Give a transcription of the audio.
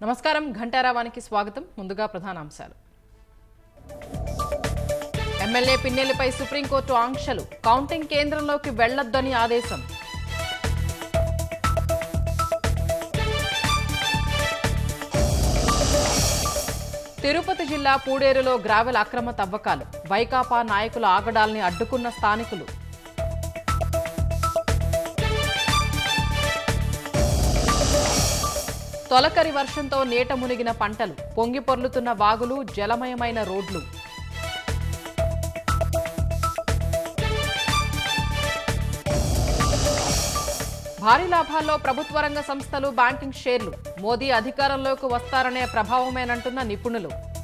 నమస్కారం ఘంటారావానికి స్వాగతం ముందుగా ప్రధానాంశాలు ఎమ్మెల్యే పిన్నెల్లిపై సుప్రీంకోర్టు ఆంక్షలు కౌంటింగ్ కేంద్రంలోకి వెళ్లొద్దని ఆదేశం తిరుపతి జిల్లా పూడేరులో గ్రావెల్ అక్రమ తవ్వకాలు వైకాపా నాయకుల ఆగడాల్ని అడ్డుకున్న స్థానికులు తొలకరి వర్షంతో నీట మునిగిన పంటలు పొంగి పొర్లుతున్న వాగులు జలమయమైన రోడ్లు భారీ లాభాల్లో ప్రభుత్వ రంగ సంస్థలు బ్యాంకింగ్ షేర్లు మోదీ అధికారంలోకి వస్తారనే ప్రభావమేనంటున్న నిపుణులు